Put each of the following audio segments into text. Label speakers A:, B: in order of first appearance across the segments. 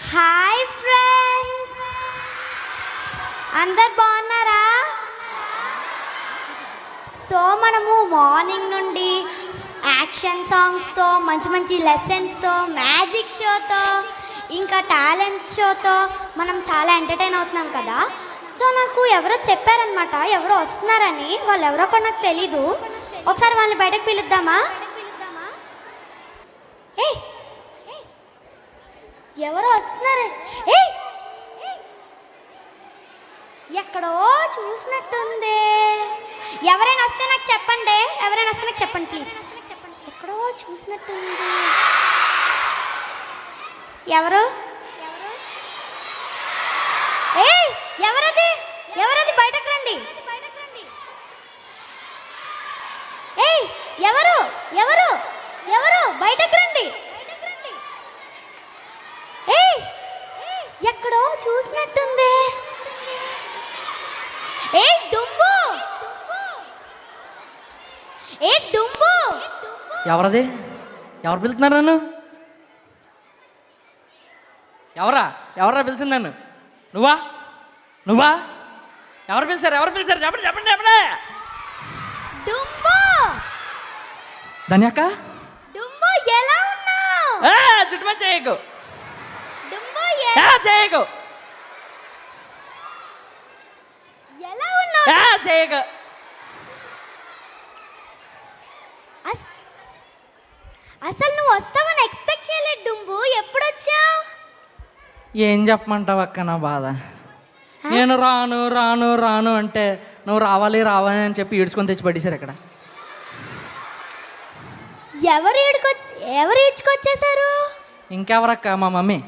A: Hi friends అందరు బాగున్నారా so మనము మార్నింగ్ నుండి యాక్షన్ సాంగ్స్తో మంచి మంచి లెసన్స్తో మ్యాజిక్ షోతో ఇంకా టాలెంట్ షోతో మనం చాలా ఎంటర్టైన్ అవుతున్నాం కదా సో నాకు ఎవరో చెప్పారనమాట ఎవరో వస్తున్నారని వాళ్ళు ఎవరో కూడా నాకు తెలీదు ఒకసారి వాళ్ళని బయటకు పిలుద్దామా ఏయ్ ఎవరో వస్తున్నారు ఏయ్ ఎక్కడో చూసినట్టుంది ఎవరైనా వస్తే నాకు చెప్పండి ఎవరైనా వస్తే నాకు చెప్పండి ప్లీజ్ ఎక్కడో చూసినట్టుంది ఎవరు ఏయ్ ఎవరది ఎవరది బయటకు రండి ఏయ్ ఎవరు ఎవరు ఎవరు బయటకు రండి ఏయ్ ఎక్కడో చూసినట్టుంది ఏ డుంబు ఏ డుంబు
B: ఎవరది ఎవరు పిలుతున్నారు నన్ను ఎవరా ఎవరా పిలిచింది నన్ను నువ్వా నువ్వా ఎవరు పిలిచారు ఎవరు పిలిచారు చెప్పండి చెప్పండి చెప్పండి
A: డుంబు
B: ధన్యక్క
A: డుంబు ఎలా ఉన్నావు
B: ఏ, చుట్టుపక్కల చేయకు
A: డుంబు
B: ఏ,
A: ఎ-
B: చేయకు
A: ఎలా ఉన్నావు
B: ఏ, చేయకు
A: అస్- అసలు నువ్వు వస్తావని ఎక్స్పెక్ట్ చేయలేదు డుంబు ఎప్పుడు వచ్చావు
B: ఏం చెప్పమంటావు అక్క నా బాధ నేను రాను రాను రాను అంటే నువ్వు రావాలి రావాలి అని చెప్పి ఈడ్చుకొని తెచ్చి పడేశారు ఇక్కడ
A: ఎవరు ఈడుకొ ఎవరు ఈడ్చుకొచ్చేసారు
B: ఇంకెవరక్క మా మమ్మీ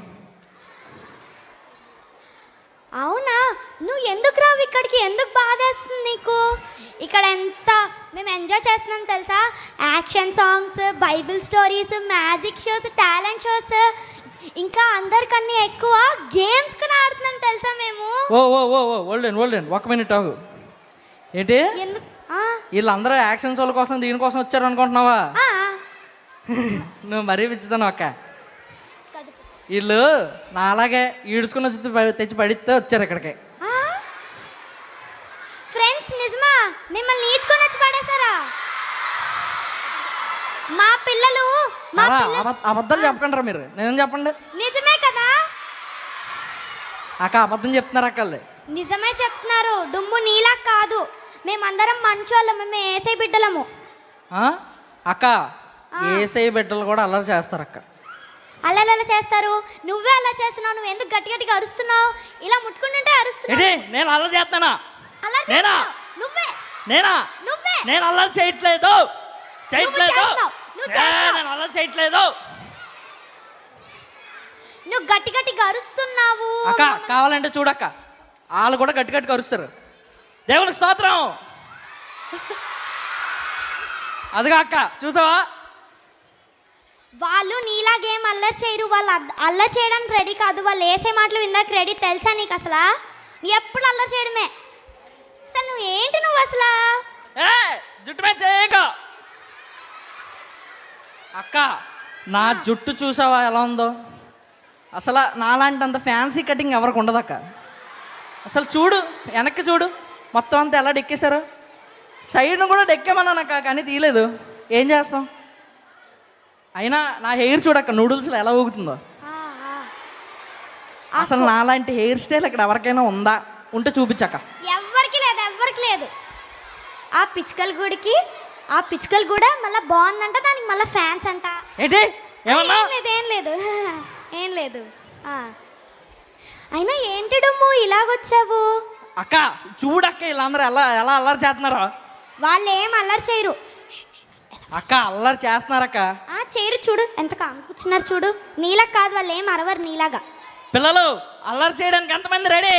A: అవునా నువ్వు ఎందుకు రావు ఇక్కడికి ఎందుకు బాధేస్తుంది నీకు ఇక్కడ ఎంత మేము ఎంజాయ్ చేస్తున్నాం తెలుసా action songs Bible stories magic shows talent shows ఇంకా అందరికన్నా ఎక్కువ గేమ్స్ కూడా ఆడుతున్నాం తెలుసా మేము
B: ఓ ఓ ఓ ఓ ఓల్డెన్ ఓల్డెన్ ఒక మినిట్ ఆగు ఏంటి
A: ఎందుకు ఆ,
B: వీళ్ళందరూ యాక్షన్ షోల కోసం దీనికోసం వచ్చారు అనుకుంటున్నావా
A: ఆ,
B: నువ్వు మరీ విచ్చుతాను అక్క
A: కదుపు.
B: వీళ్ళు నా అలాగే ఈడ్చుకుని వచ్చి ప- తెచ్చి పడితే వచ్చారు ఇక్కడికి
A: ఆ? ఫ్రెండ్స్ నిజమా మిమ్మల్ని ఈడ్చుకొని వచ్చి పడేశారా మా పిల్లలు మా
B: అలా
A: పిల్లలు
B: అబద్ధ- అబద్ధాలు చెప్పకండి మీరు నిజం చెప్పండి
A: నిజమే కదా
B: అక్క అబద్ధం చెప్తున్నారు అక్కల్ని
A: నిజమే చెప్తున్నారు డుమ్ము నీలా కాదు మేమందరం మంచోళ్ళం మేము ఏసై బిడ్డలము
B: ఆ? అక్క ఏసై బిడ్డలు కూడా అల్లరి చేస్తారు అక్క
A: అలా ఎలా చేస్తారు నువ్వే అలా చేస్తున్నావు నువ్వు ఎందుకు గట్టి గట్టిగా అరుస్తున్నావు ఇలా ముట్టుకుంటుంటే అరుస్తున్నావు
B: ఏంటి నేను అల్లరి చేస్తానా
A: అలా
B: నేనా?
A: చేస్తున్నావు. నువ్వే
B: నేనా
A: నువ్వే
B: నేను అల్లరి చేయట్లేదు చేయట్లేదు
A: చేస్తున్నావు. నువ్వు
B: ఏ,
A: చేస్తున్నావు.
B: నేను అల్లరి చేయట్లేదు
A: నువ్వు గట్టి గట్టిగా అరుస్తున్నావు
B: అక్క కావాలంటే చూడక్క వాళ్ళు కూడా గట్టి గట్టిగా అరుస్తారు దేవునికి స్తోత్రం అదిగా అక్క చూసావా
A: వాళ్ళు నీలాగేం అల్లరి చేయరు వాళ్ళు అద్- అల్లరి చేయడానికి రెడీ కాదు వాళ్ళు వేసే మాటలు విందాక రెడీ తెలుసా నీకు అసలు ఎప్పుడు అల్లరి చేయడమే అసలు నువ్వు ఏంటి నువ్వు అసలు
B: ఏ జుట్టు మీద చేయక అక్క నా జుట్టు చూసావా ఎలా ఉందో అసలు నాలాంటి అంత ఫ్యాన్సీ కటింగ్ ఎవరికి ఉండదు అక్క అసలు చూడు వెనక్కి చూడు మొత్తం అంతా ఎలా డెక్కేశారు సైడ్ను కూడా డెక్కేమన్నాను అక్క కానీ తీయలేదు ఏం చేస్తాం అయినా నా హెయిర్ చూడక్క నూడిల్స్లో ఎలా ఊగుతుందో
A: ఆ, ఆ.
B: అసలు నాలాంటి హెయిర్ స్టైల్ ఇక్కడ ఎవరికైనా ఉందా ఉంటే చూపించక్క
A: ఎవ్వరికి లేదు ఎవ్వరికి లేదు ఆ పిచ్చుకల గుడికి ఆ పిచ్చుకల కూడా మళ్ళీ బాగుందంట దానికి మళ్ళీ ఫ్యాన్స్ అంట
B: ఏంటి ఏమన్నా
A: ఏం లేదు ఏం లేదు ఏం లేదు ఆ. అయినా ఏంటి డమ్ము ఇలాగొచ్చావు
B: అక్క చూడక్క వీళ్ళందరూ ఎలా ఎలా అల్లరి చేస్తున్నారో
A: వాళ్ళు ఏం అల్లరి చేయరు
B: అక్క అల్లరి చేస్తున్నారక్క
A: ఆ చేయరు చూడు ఎంత కామ్ కూర్చున్నారు చూడు నీలా కాదు వాళ్ళు ఏం అరవరు నీలాగా
B: పిల్లలు అల్లరి చేయడానికి ఎంతమంది రెడీ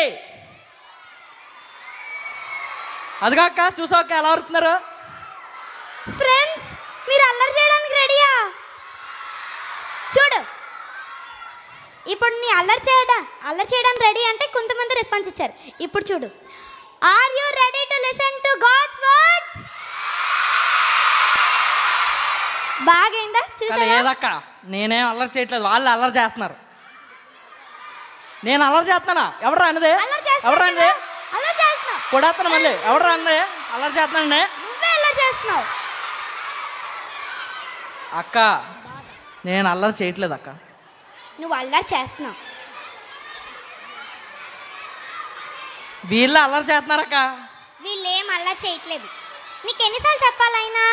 B: అదిగా అక్క చూసావు అక్క ఎలా అరుతున్నారు
A: ఫ్రెండ్స్ మీరు అల్లరి చేయడానికి రెడీయా చూడు ఇప్పుడు నీ అల్లరి చేయడం అల్లరి చేయడానికి రెడీ అంటే కొంతమంది రెస్పాన్స్ ఇచ్చారు ఇప్పుడు చూడు are you ready to listen to God's words బాగైందా
B: కానీ
A: చూసారా
B: ఏదక్క నేనేం అల్లరి చేయట్లేదు వాళ్ళు అల్లరి చేస్తున్నారు నేను అల్లరి చేస్తున్నానా ఎవరు అన్నదే
A: అల్లరి చేస్తున్నావు
B: ఎవరు అన్నదే
A: కదా? అల్లరి చేస్తున్నావు
B: కొడేస్తాను మళ్ళీ ఎవరు అన్నదే అల్లరి చేస్తున్నానండి
A: నువ్వే అల్లరి చేస్తున్నావు
B: అక్క నేను అల్లరి చేయట్లేదు అక్క
A: నువ్వు అల్లరి చేస్తున్నావు
B: వీళ్ళు అల్లరి చేస్తున్నారక్క
A: వీళ్ళు ఏం అల్లరి చేయట్లేదు నీకు ఎన్నిసార్లు చెప్పాలైనా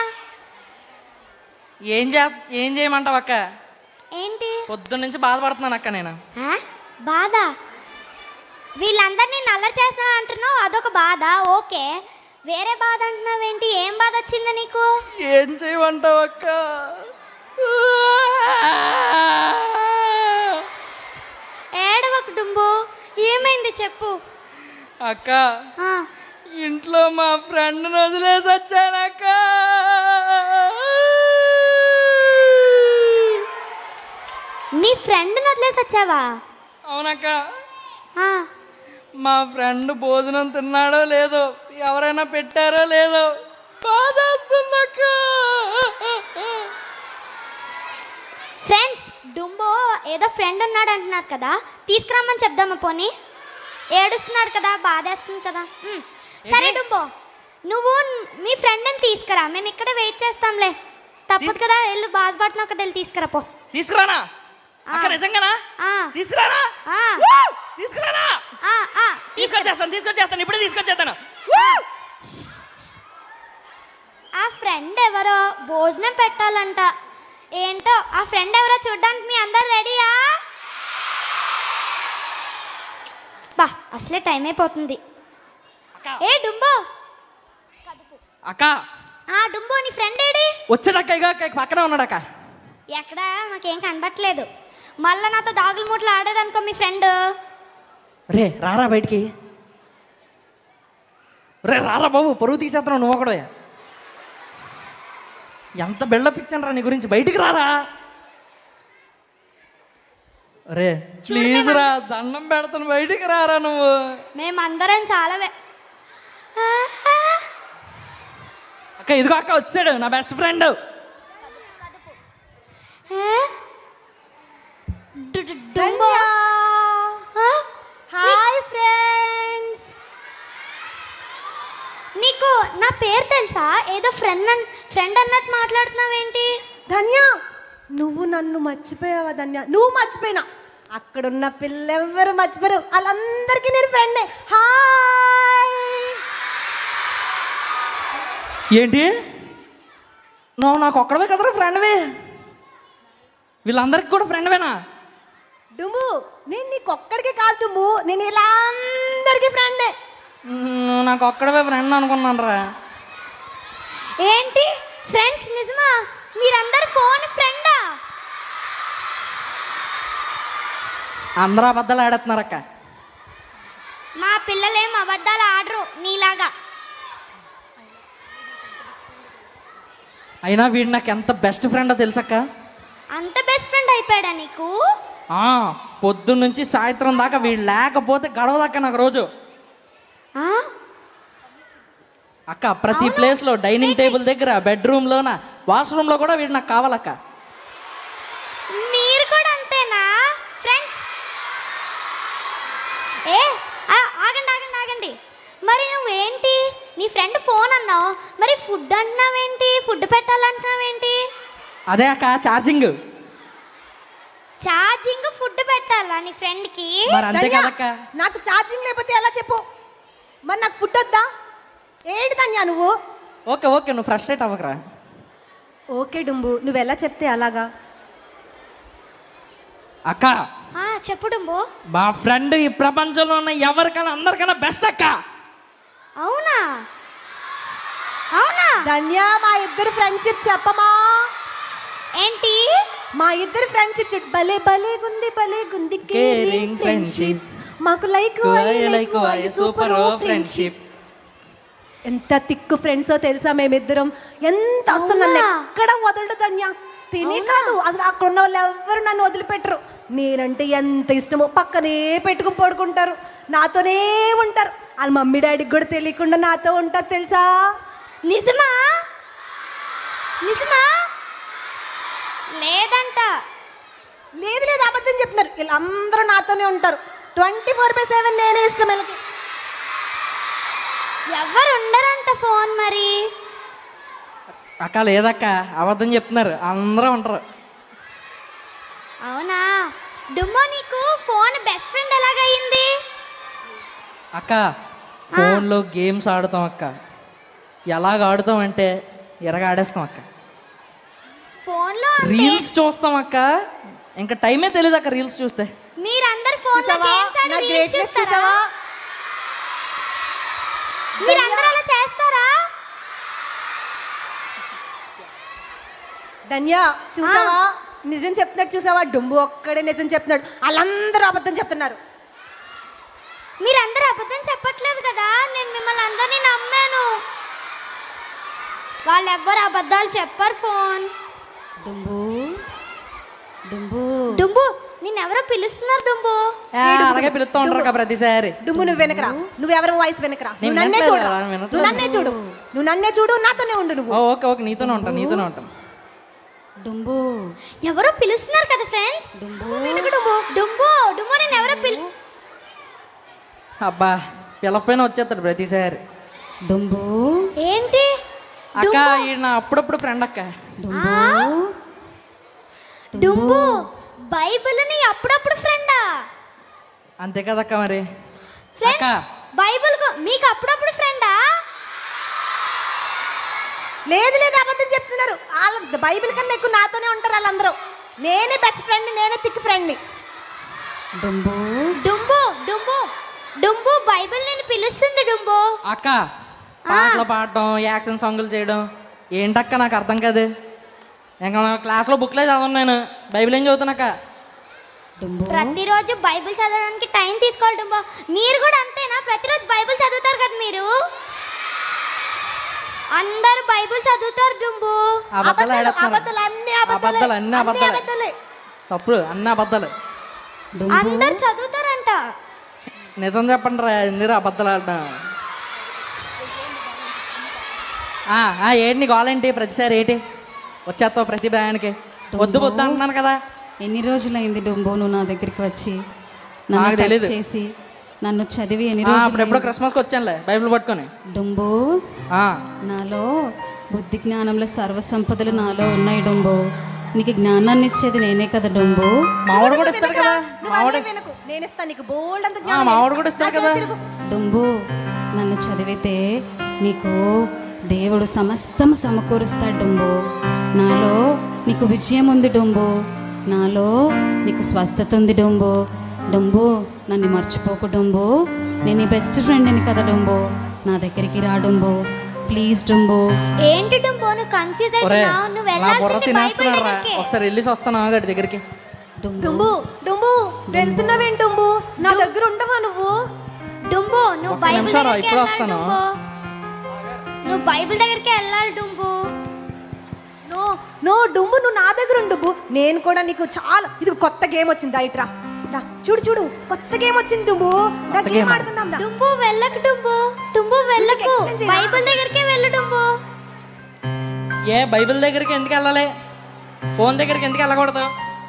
B: ఏం చే ఏం చేయమంటావు అక్క
A: ఏంటి
B: పొద్దున్న నుంచి బాధపడుతున్నాను అక్క నేను
A: ఆ? బాధ వీళ్ళందరినీ నేను అల్లరి చేస్తున్నాను అంటున్నావు అదొక బాధ ఓకే వేరే బాధ అంటున్నావేంటి ఏం బాధ వచ్చింది నీకు
B: ఏం చేయమంటావు అక్క
A: ఏడవకు డుంబు ఏమైంది చెప్పు
B: అక్క
A: ఆ,
B: ఇంట్లో మా ఫ్రెండ్ని వదిలేసి వచ్చానక్క
A: నీ ఫ్రెండ్ని వదిలేసి వచ్చావా
B: అవునక్క
A: ఆ,
B: మా ఫ్రెండ్ భోజనం తిన్నాడో లేదో ఎవరైనా పెట్టారో లేదో బాధేస్తుందక్క
A: ఫ్రెండ్స్ డుంబో ఏదో ఫ్రెండ్ ఉన్నాడు అంటున్నారు కదా తీసుకురమ్మని చెప్దామా పోనీ ఏడుస్తున్నాడు కదా బాధేస్తుంది కదా ఉమ్, సరే
B: ఏంటి?
A: డుంబో నువ్వు మీ ఫ్రెండ్ని తీసుకురా మేము ఇక్కడ వెయిట్ చేస్తాంలే తప్పదు కదా వెళ్ళు బాధపడుతున్నావు కదా వెళ్ళి తీసుకురా పో
B: తీసుకురానా అక్క
A: ఆ.
B: నిజంగానా
A: ఆ,
B: తీసుకురానా
A: ఆ,
B: వూ! తీసుకురానా
A: ఆ, ఆ,
B: తీసుకొచ్చేస్తాను తీసుకొచ్చేస్తాను ఇప్పుడే తీసుకొచ్చేస్తాను
A: ఆ ఫ్రెండ్ ఎవరో భోజనం పెట్టాలంట ఏంటో ఆ ఫ్రెండ్ ఎవరో చూడ్డానికి మీ అందరు రెడీయా బా అసలే టైం అయిపోతుంది
B: అక్క
A: ఏ డుంబో
B: అక్క
A: ఆ డుంబో నీ ఫ్రెండ్ ఏడి
B: వచ్చాడక్క ఇక పక్కనే ఉన్నాడక్క
A: ఎక్కడ నాకేం కనబట్లేదు మళ్ళా నాతో దాగులు మూటలు ఆడాడు అనుకో మీ ఫ్రెండ్
B: రే రారా బయటికి రే రారా బాబు పరువు తీసేస్తున్నావు నువ్వు ఒకడే ఎంత బిల్డప్ ఇచ్చాను రా నీ గురించి బయటికి రారా రే ప్లీజ్ రా దండం పెడతాను బయటికి రారా నువ్వు
A: మేమందరం చాలా వే- ఆహా.
B: అక్క ఇదిగో అక్క వచ్చాడు నా బెస్ట్ ఫ్రెండ్
A: ఏ? డు- డు- డుంబో ఆ?
C: హాయ్ ఫ్రెండ్స్
A: నీకు నా పేరు తెలుసా ఏదో ఫ్రెండ్ అన్ ఫ్రెండ్ అన్నట్టు మాట్లాడుతున్నావేంటి
C: ధన్య నువ్వు నన్ను మర్చిపోయావా ధన్య నువ్వు మర్చిపోయినా అక్కడున్న పిల్లెవ్వరు మర్చిపోయారు వాళ్ళందరికీ నేను ఫ్రెండే హాయ్
B: ఏంటి నువ్వు నాకు ఒక్కడవే కదరా ఫ్రెండ్వే వీళ్ళందరికీ కూడా ఫ్రెండ్వేనా
C: డుంబు నేను నీకు ఒక్కడికే కాదు డుంబు నేను ఇలా అందరికీ ఫ్రెండే
B: నువ్వు నాకు ఒక్కడవే ఫ్రెండ్ అనుకున్నాను రా
A: ఏంటి ఫ్రెండ్స్ నిజమా మీరందరు ఫోన్ ఫ్రెండా
B: అందరూ అబద్ధాలు ఆడేస్తున్నారు అక్క
A: మా పిల్లలేం అబద్ధాలు ఆడరు నీలాగా
B: అయినా వీడు నాకు ఎంత బెస్ట్ ఫ్రెండో తెలుసక్క
A: అంత బెస్ట్ ఫ్రెండ్ అయిపోయాడా నీకు
B: ఆ, పొద్దున్న నుంచి సాయంత్రం దాకా వీడు లేకపోతే గడవదక్క నాకు రోజు
A: ఆ?
B: అక్క ప్రతి ప్లేస్లో డైనింగ్ టేబుల్ దగ్గర బెడ్రూమ్లోన వాష్రూమ్లో కూడా వీడు నాకు కావాలక్క
A: మీరు కూడా అంతేనా ఫ్రెండ్స్ ఏ ఆ, ఆగండి ఆగండి ఆగండి మరి నువ్వేంటి నీ ఫ్రెండ్ ఫోన్ అన్నావు మరి ఫుడ్ అంటున్నావేంటి ఫుడ్ పెట్టాలంటున్నావేంటి
B: అదే అక్క ఛార్జింగ్
A: ఛార్జింగ్ ఫుడ్ పెట్టాలా నీ ఫ్రెండ్కి
B: మరి అంతే
C: ధన్య,
B: కదక్క
C: నాకు ఛార్జింగ్ లేకపోతే ఎలా చెప్పు మరి నాకు ఫుడ్ వద్దా ఏంటి ధన్య నువ్వు
B: ఓకే ఓకే నువ్వు ఫ్రస్ట్రేట్ అవ్వకరా
C: ఓకే డుంబు నువ్వు ఎలా చెప్తే అలాగా
B: అక్క
A: ఆ, చెప్పు డుంబు
B: మా ఫ్రెండ్ ఈ ప్రపంచంలో ఉన్న ఎవరికైనా అందరికన్నా బెస్ట్ అక్క
A: అవునా అవునా
C: ధన్య మా ఇద్దరు ఫ్రెండ్షిప్ చెప్పమా
A: ఏంటి
C: మా ఇద్దరు ఫ్రెండ్షిప్ చూడు భలే భలే గుంది భలే గుంది
B: Caring friendship.
C: మాకు లైక్
B: లైక్ సూపర్ ఫ్రెండ్షిప్
C: ఎంత తిక్కు ఫ్రెండ్సో తెలుసా మేమిద్దరం ఎంత అసలు నన్ను
A: అవునా?
C: ఎక్కడ వదలడు ధన్య తినే కాదు అసలు అక్కడ ఉన్న వాళ్ళు ఎవ్వరు నన్ను వదిలిపెట్టరు నేనంటే ఎంత ఇష్టమో పక్కనే పెట్టుకుని పడుకుంటారు నాతోనే ఉంటారు వాళ్ళ మమ్మీ డాడీకి కూడా తెలియకుండా నాతో ఉంటారు తెలుసా
A: నిజమా నిజమా లేదంట
C: లేదు లేదు అబద్ధం చెప్తున్నారు వీళ్ళందరూ నాతోనే ఉంటారు ట్వంటీ ఫోర్ బై సెవెన్ నేనే ఇష్టం వీళ్ళకి
A: ఎవరు ఉండరంట ఫోన్ మరి
B: అక్క లేదక్క అబద్ధం చెప్తున్నారు అందరూ ఉంటారు
A: అవునా డుమ్మో నీకు ఫోన్ బెస్ట్ ఫ్రెండ్ ఎలాగయ్యింది
B: అక్క ఫోన్లో గేమ్స్ ఆడుతాం అక్క ఎలాగ ఆడుతాం అంటే ఎరగ ఆడేస్తాం అక్క
A: ఫోన్లో అంటే
B: రీల్స్ చూస్తాం అక్క ఇంకా టైమే తెలియదు అక్క రీల్స్ చూస్తే
A: మీరందరు ఫోన్లో
C: చూసావా
A: గేమ్స్ ఆడి
C: నా
A: రీల్స్
C: గ్రేట్నెస్
A: చూస్తారా
C: చూసావా
A: మీరందరూ అలా చేస్తారా
C: ధన్య చూసావా నిజం చెప్తున్నాడు చూసావా డుంబు ఒక్కడే నిజం చెప్తున్నాడు వాళ్ళందరూ అబద్ధం చెప్తున్నారు
A: మీరందరూ అబద్ధం చెప్పట్లేదు కదా నేను మిమ్మల్ని అందరినీ నమ్మాను వాళ్ళు ఎవ్వరు అబద్ధాలు చెప్పరు ఫోన్
D: డుంబు డుంబు
A: డుంబు నిన్నెవరో పిలుస్తున్నారు డుంబు
B: ఏ, అలాగే పిలుస్తూ ఉంటారు అక్క ప్రతిసారి
C: డుంబు నువ్వు వెనకరా నువ్వు ఎవరి వాయిస్ వెనకరా నువ్వు
B: నేను
C: నన్నే
B: వినట్లేదు
C: చూడు
B: రా, వినట్లేదు.
C: నువ్వు నన్నే చూడు నువ్వు నన్నే చూడు నాతోనే ఉండు నువ్వు
B: ఓ, ఓకే ఓకే నీతోనే ఉంటాను నీతోనే ఉంటాను
D: డుంబు
A: ఎవరో పిలుస్తున్నారు కదా ఫ్రెండ్స్
D: డుంబు
C: వెనక డుంబు
A: డుంబు డుంబు నేను ఎవరో పిలు
B: అబ్బా పిలకపోయినా వచ్చేస్తాడు ప్రతిసారి
D: డుంబు
A: ఏంటి
B: అక్క ఈ నా అప్పుడప్పుడు ఫ్రెండ్ అక్క
D: డుంబు
A: డుంబు బైబిల్ ని అప్పుడప్పుడు ఫ్రెండా
B: అంతే కదక్క మరి అక్క
A: ఫ్రెండ్స్ బైబిల్ కు- మీకు అప్పుడప్పుడు ఫ్రెండా
C: లేదు లేదు అబద్ధం చెప్తున్నారు వాళ్ళ బైబిల్ కన్నా ఎక్కువ నాతోనే ఉంటారు వాళ్ళందరూ నేనే బెస్ట్ ఫ్రెండ్ నేనే థిక్ ఫ్రెండ్ని
D: డుంబు
A: డుంబు డుంబు డుంబు బైబిల్ నేను పిలుస్తుంది డుంబు
B: అక్క పాటలు పాడటం యాక్షన్ సాంగులు చేయడం ఏంటక్క నాకు అర్థం కాదు ఇంకా నా క్లాస్లో బుక్లే చదవను నేను బైబిల్ ఏం చదువుతానక్క
D: డుంబు
A: ప్రతిరోజు బైబిల్ చదవడానికి టైం తీసుకోవాలి డుంబు మీరు కూడా అంతేనా ప్రతిరోజు బైబిల్ చదువుతారు కదా మీరు అందరు బైబిల్ చదువుతారు డుంబు
B: అబద్ధాలు
C: అబద్ధాలు
B: ఆడేస్తున్నారు.
C: అబద్ధాలు అన్ని అబద్ధాలే
B: అబద్ధాలు అన్ని
C: అన్ని
B: అబద్ధాలే
C: అబద్ధాలే
B: తప్పుడు అన్ని అబద్ధాలు
D: డుంబు
A: అందరు చదువుతారంట
B: నిజం చెప్పండి రా ఎందుకు అబద్ధాలు ఆడడం ఆ, ఆ, ఏంటి నీ గోలేంటి ప్రతిసారి ఏంటి వచ్చేస్తావు ప్రతి భయానికి వద్దు వద్దు అంటున్నాను కదా
D: ఎన్ని రోజులైంది డుంబు నువ్వు నా దగ్గరికి వచ్చి
B: నాకు
D: నన్ను touch
B: తెలీదు.
D: చేసి నన్ను చదివి ఎన్ని
B: ఆ,
D: రోజులు
B: అప్పుడెప్పుడో క్రిస్మస్కి వచ్చానులే బైబిల్ పట్టుకొని
D: డుంబు
B: ఆ,
D: నాలో బుద్ధి జ్ఞానంలో సర్వ సంపదలు నాలో ఉన్నాయి డుంబు నీకు జ్ఞానాన్ని ఇచ్చేది నేనే కదా డుంబు
B: మావాడు కూడా ఇస్తాడు కదా
C: నువ్వు
B: మావాడు
C: అన్నీ వినకు నేను ఇస్తాను నీకు బోల్డ్ అంత
B: ఆ,
C: జ్ఞానం
B: మావాడు
C: నేను
B: కూడా
C: ఇస్తాను.
B: ఇస్తాడు కదా
C: నాతో తిరుగు.
D: డుంబు నన్ను చదివితే నీకు దేవుడు సమస్తం సమకూరుస్తాడు డుంబు నాలో నీకు విజయం ఉంది డుంబు నాలో నీకు స్వస్థత ఉంది డుంబు డుంబు నన్ను మర్చిపోకు డుంబు నేను నీ బెస్ట్ ఫ్రెండ్ని కదా డుంబు నా దగ్గరికి రా డుంబు ప్లీజ్ డుంబు
A: ఏంటి డుంబు నువ్వు కన్ఫ్యూజ్
B: ఒరే
A: అవుతున్నావు నువ్వు
B: నా బుర్ర
A: వెళ్ళాల్సింది బైబిల్
B: తినేస్తున్నాడు రా
A: దగ్గరికి
B: ఒకసారి వెళ్ళేసి వస్తాను గడి దగ్గరికి
D: డుంబు
C: డుంబు డుంబు వెళ్తున్నావేంటి డుంబు నా దగ్గర ఉండవా నువ్వు
A: డుంబు నువ్వు
B: ఒక్క
A: బైబిల్
B: నిమిషం రా,
A: దగ్గరికి
B: ఇప్పుడు
A: వెళ్ళాలి
B: వస్తాను.
A: డుంబు నువ్వు బైబిల్ దగ్గరికి వెళ్ళాలి డుంబు
C: నో నో డుంబు నువ్వు నా దగ్గర ఉండు డుంబు నేను కూడా నీకు చాలా ఇది కొత్త గేమ్ వచ్చింది దా ఇట్రా దా, చూడు చూడు కొత్త గేమ్ వచ్చింది డుంబు దా
B: కొత్త
C: గేమ్
B: game ఆ?
C: ఆడుకుందాం దా
A: డుంబు వెళ్ళకు డుంబు డుంబు వెళ్ళకు
C: explain చేయనా?
A: బైబిల్ దగ్గరికే వెళ్ళు డుంబు
B: ఏ బైబిల్ దగ్గరికి ఎందుకు వెళ్ళాలి ఫోన్ దగ్గరికి ఎందుకు వెళ్ళకూడదు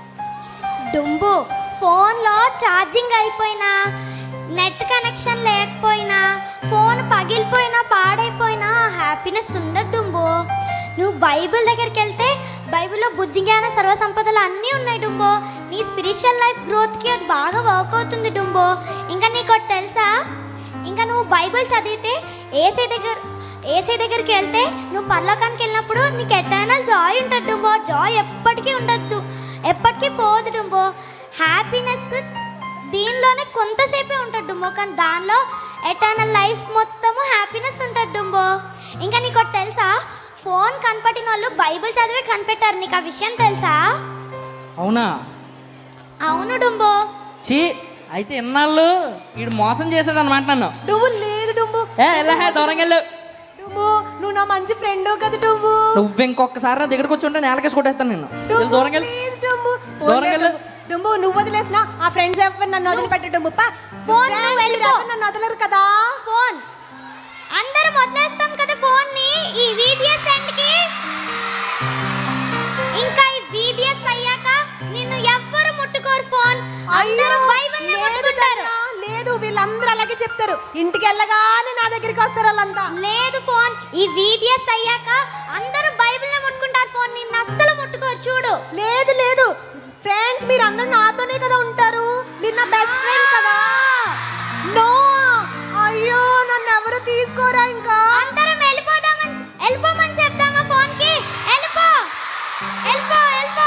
A: డుంబు ఫోన్లో ఛార్జింగ్ అయిపోయినా నెట్ కనెక్షన్ లేకపోయినా ఫోన్ పగిలిపోయినా పాడైపోయినా హ్యాపీనెస్ ఉండదు డుంబు నువ్వు బైబిల్ దగ్గరికి వెళ్తే బైబిల్లో బుద్ధి జ్ఞానం సర్వసంపదలు అన్నీ ఉన్నాయి డుంబో నీ స్పిరిచువల్ లైఫ్ గ్రోత్కి అది బాగా వర్క్ అవుతుంది డుంబో ఇంకా నీకు ఒకటి తెలుసా ఇంకా నువ్వు బైబిల్ చదివితే ఏసీ దగ్గర ఏసీ దగ్గరికి వెళ్తే నువ్వు పర్లోకానికి వెళ్ళినప్పుడు నీకు ఎటర్నల్ జాయ్ ఉంటుంది డుంబో జాయ్ ఎప్పటికీ ఉండద్దు ఎప్పటికీ పోదు డుంబో హ్యాపీనెస్ దీనిలోనే కొంతసేపే ఉంటుంది డుంబో కానీ దానిలో ఎటర్నల్ లైఫ్ మొత్తము హ్యాపీనెస్ ఉంటుంది డుంబో ఇంకా నీకు ఒకటి తెలుసా ఫోన్ కనపట్టిన వాళ్ళు బైబిల్ చదివే కనిపెట్టారు నీకు ఆ విషయం తెలుసా
B: అవునా
A: అవును డుంబో
B: చీ అయితే ఇన్నాళ్ళు వీడు మోసం చేశాడు అనమాట నన్ను
C: డుంబు లేదు డుంబు
B: ఏ ఎలా దూరంగా వెళ్ళు
C: డుంబు నువ్వు నా మంచి ఫ్రెండ్ కదా డుంబు
B: నువ్వు ఇంకొకసారి నా దగ్గరకు వచ్చి ఉంటే నేలకేసి కొట్టేస్తాను నిన్ను వెళ్ళు,
C: డుంబు
B: దూరంగా వెళ్ళు
C: ప్లీజ్ డుంబు
B: దూరంగా వెళ్ళు.
C: డుంబు నువ్వు వదిలేసిన ఆ ఫ్రెండ్స్ ఎవరు నన్ను వదిలిపెట్టు డుంబు పా
A: ఫోన్
C: Friends
A: నువ్వు
C: మీరు
A: వెళ్ళిపో.
C: ఎవరు నన్ను వదలరు కదా
A: ఫోన్ అందరం వదిలేస్తాం కదా ఫోన్ ని ఈ విబిఎస్ ఎండ్ కి ఇంకా ఈ విబిఎస్ అయ్యాక నిన్ను ఎవ్వరు ముట్టుకోరు ఫోన్ అందరూ బైబిల్ని
C: లేదు
A: ముట్టుకుంటారు
C: కన్నా, లేదు వీళ్ళందరూ అలాగే చెప్తారు ఇంటికి వెళ్ళగానే నా దగ్గరికి వస్తారు వాళ్ళంతా
A: లేదు ఫోన్ ఈ విబిఎస్ అయ్యాక అందరూ బైబిల్ని ముట్టుకుంటారు ఫోన్ నిన్ను అస్సలు ముట్టుకోరు చూడు
C: లేదు లేదు ఫ్రెండ్స్ మీరు అందరూ నాతోనే కదా ఉంటారు మీరు నా బెస్ట్ ఫ్రెండ్ కదా నో అయ్యో నన్ను ఎవరు తీసుకోరా ఇంకా
A: అందరం వెళ్ళిపోదామని వెళ్ళిపోమని చెప్దామా ఫోన్ కి వెళ్ళిపో వెళ్ళిపో వెళ్ళిపో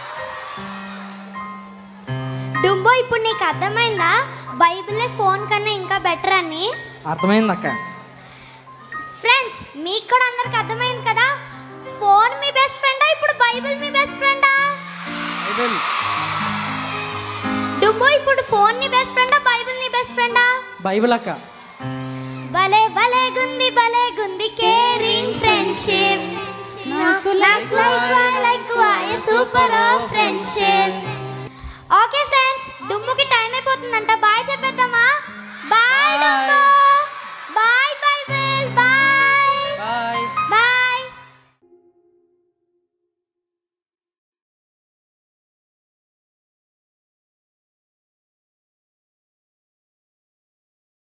A: డుంబో ఇప్పుడు నీకు అర్థమైందా బైబిలే ఫోన్ కన్నా ఇంకా బెటర్ అని
B: అర్థమైంది అక్క
A: ఫ్రెండ్స్ మీకు కూడా అందరికి అర్థమైంది కదా ఫోన్ మీ బెస్ట్ ఫ్రెండా ఇప్పుడు బైబిల్ మీ బెస్ట్ ఫ్రెండా
B: బైబిల్
A: డుంబో ఇప్పుడు ఫోన్ నీ బెస్ట్ ఫ్రెండా బైబిల్ నీ బెస్ట్ ఫ్రెండా
B: బైబిల్ అక్క
A: భలే భలే గుంది భలే గుంది కేరింగ్ ఫ్రెండ్షిప్ నాకు like like like super friendship okay friends